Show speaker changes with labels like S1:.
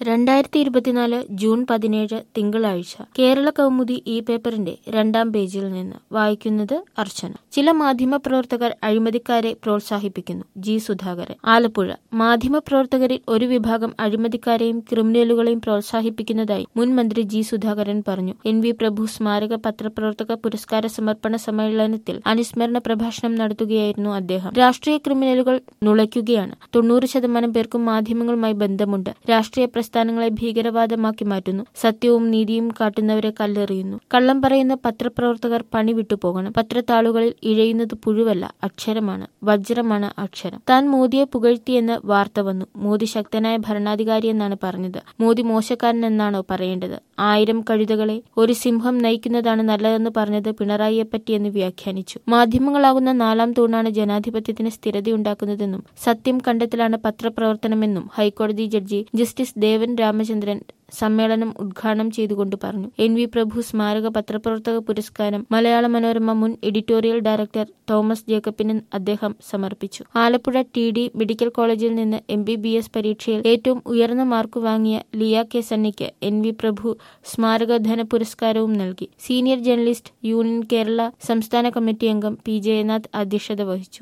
S1: രണ്ടായിരത്തി ഇരുപത്തിനാല് ജൂൺ പതിനേഴ് തിങ്കളാഴ്ച കേരള കൗമുദി ഈ പേപ്പറിന്റെ രണ്ടാം പേജിൽ നിന്ന് വായിക്കുന്നത് അർച്ചന ചില മാധ്യമപ്രവർത്തകർ അഴിമതിക്കാരെ പ്രോത്സാഹിപ്പിക്കുന്നു ജി സുധാകരൻ ആലപ്പുഴ മാധ്യമപ്രവർത്തകരിൽ ഒരു വിഭാഗം അഴിമതിക്കാരെയും ക്രിമിനലുകളെയും പ്രോത്സാഹിപ്പിക്കുന്നതായി മുൻ മന്ത്രി ജി സുധാകരൻ പറഞ്ഞു എൻ വി പ്രഭു സ്മാരക പത്രപ്രവർത്തക പുരസ്കാര സമർപ്പണ സമ്മേളനത്തിൽ അനുസ്മരണ പ്രഭാഷണം നടത്തുകയായിരുന്നു അദ്ദേഹം രാഷ്ട്രീയ ക്രിമിനലുകൾ നുളയ്ക്കുകയാണ് തൊണ്ണൂറ് ശതമാനം പേർക്കും മാധ്യമങ്ങളുമായി ബന്ധമുണ്ട് രാഷ്ട്രീയ പ്രസ്ഥാനങ്ങളെ ഭീകരവാദമാക്കി മാറ്റുന്നു സത്യവും നീതിയും കാട്ടുന്നവരെ കല്ലെറിയുന്നു കള്ളം പറയുന്ന പത്രപ്രവർത്തകർ പണി വിട്ടുപോകണം പത്രത്താളുകളിൽ ഇഴയുന്നത് പുഴുവല്ല അക്ഷരമാണ് വജ്രമാണ് അക്ഷരം താൻ മോദിയെ പുകഴ്ത്തിയെന്ന് വാർത്ത വന്നു മോദി ശക്തനായ ഭരണാധികാരി എന്നാണ് പറഞ്ഞത് മോദി മോശക്കാരൻ എന്നാണോ പറയേണ്ടത് ആയിരം കഴുതകളെ ഒരു സിംഹം നയിക്കുന്നതാണ് നല്ലതെന്ന് പറഞ്ഞത് പിണറായിയെ പറ്റിയെന്ന് വ്യാഖ്യാനിച്ചു മാധ്യമങ്ങളാകുന്ന നാലാം തൂണാണ് ജനാധിപത്യത്തിന് സ്ഥിരതയുണ്ടാക്കുന്നതെന്നും സത്യം കണ്ടെത്തലാണ് പത്രപ്രവർത്തനമെന്നും ഹൈക്കോടതി ജഡ്ജി ജസ്റ്റിസ് ദേവൻ രാമചന്ദ്രൻ സമ്മേളനം ഉദ്ഘാടനം ചെയ്തുകൊണ്ട് പറഞ്ഞു എൻ വി പ്രഭു സ്മാരക പത്രപ്രവർത്തക പുരസ്കാരം മലയാള മനോരമ മുൻ എഡിറ്റോറിയൽ ഡയറക്ടർ തോമസ് ജേക്കബിന് അദ്ദേഹം സമർപ്പിച്ചു ആലപ്പുഴ ടി ഡി മെഡിക്കൽ കോളേജിൽ നിന്ന് എം ബി ബി എസ് പരീക്ഷയിൽ ഏറ്റവും ഉയർന്ന മാർക്ക് വാങ്ങിയ ലിയ കെ സണ്ണിക്ക് എൻ വി പ്രഭു സ്മാരക ധന പുരസ്കാരവും നൽകി സീനിയർ ജേർണലിസ്റ്റ് യൂണിയൻ കേരള സംസ്ഥാന കമ്മിറ്റി അംഗം പി ജയനാഥ് അധ്യക്ഷത വഹിച്ചു